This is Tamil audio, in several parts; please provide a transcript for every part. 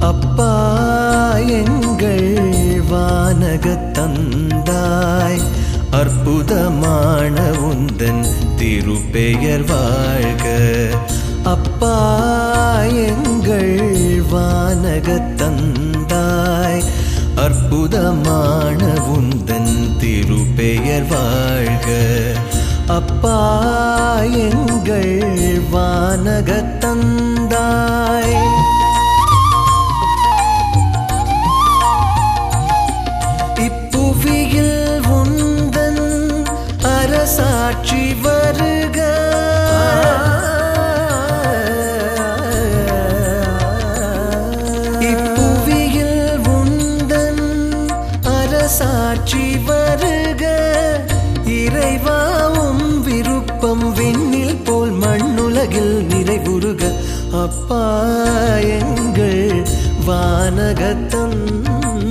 அப்பா எங்கள் வானகத் தந்தாய் அற்புதமான உந்தன் திருப்பெயர் வாழ்க அப்பா எங்கள் வானகத் தந்தாய் அற்புதமான உந்தன் திருப்பெயர் வாழ்க அப்பா எங்கள் வானகத் தந்தாய் இப்புவியில் உந்தன் அரசாட்சி வருக இப்புவியில் உந்தன் அரசாட்சி வருக இறைவாவும் விருப்பம் விண்ணில் போல் மண்ணுலகில் நிறைவுறுக அப்பா எங்கள் வானகத்தந்தாய்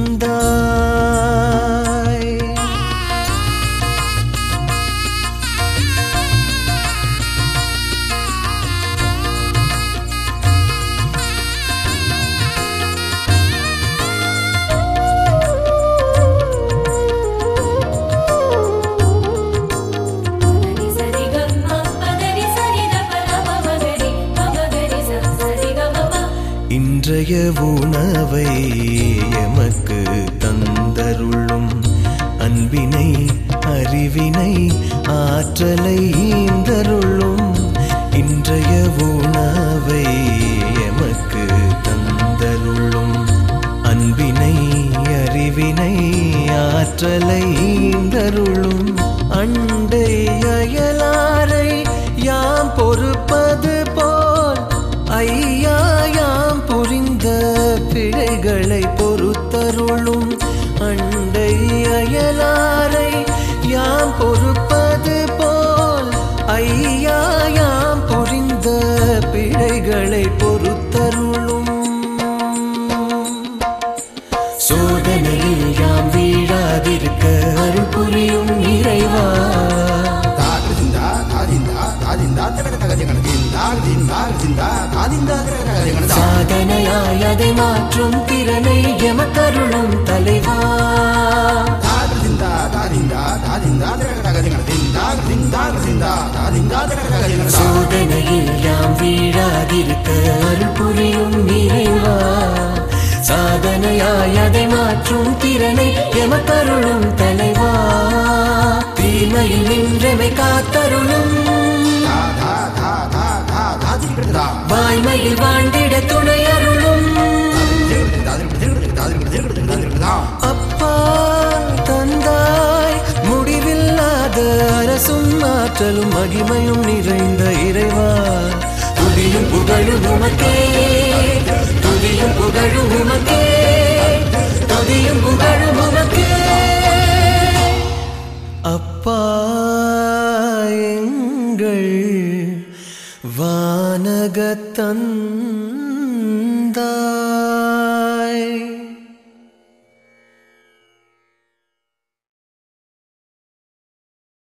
பதனி சரி கம்மா பதனி சரி தப தப மகரி மகரி சரி கம்மா இன்றைய உணவை எமக்கு தந்தருளும் அன்பினை அறிவினை ஆற்றலை ஈந்தருளும் இன்றைய உணவை எமக்கு தந்தருளும் அன்பினை அறிவினை ஆற்றலை ஈந்தருளும் அண்டை அயலாரை யாம் பொறுப்பது போல் ஐயா யாம் புரிந்த பிழைகளை பொறுத்தருளும் அண்டை அயலாரை யாம் பொறுப்பது போல் ஐயா யாம் புரிந்த பிழைகளை பொறுத்தருளும் சோதனையில் யாம் வீழாதிருக்க அருள் புரியும் இறைவா தாகிருதிந்தா தாதிந்தா தாதிந்தா தகட தகதிகணதிந்தா திந்தா திந்தா தாதிந்தா தகட தகதிகணதா சாதனையாய் அதை மாற்றும் திறனை எமக்கருளும் தலைவா தாகிருதிந்தா தாதிந்தா தாதிந்தா தகட தகதிகணதிந்தா திந்தா திந்தா தாதிந்தா தகட தகதிகணதா சோதனையில் யாம் வீழாதிருக்க அருள் புரியும் இறைவா சாதனையாய் அதை மாற்றும் திறனை எமக்கருளும் தலைவா தீமையில் நின்றமை காத்தருளும் தா தா தா தா தா தாதிகணதா வாய்மையில் வாழ்ந்திட துணை அருளும் அப்பா தந்தாய் முடிவில்லாத அரசும் ஆற்றலும் மகிமையும் நிறைந்த இறைவா துதியும் புகழும் உமக்கே துதியும் புகழும் உமக்கே துதியும் புகழும் உமக்கே அப்பா எங்கள் வானகத்தந்தாய்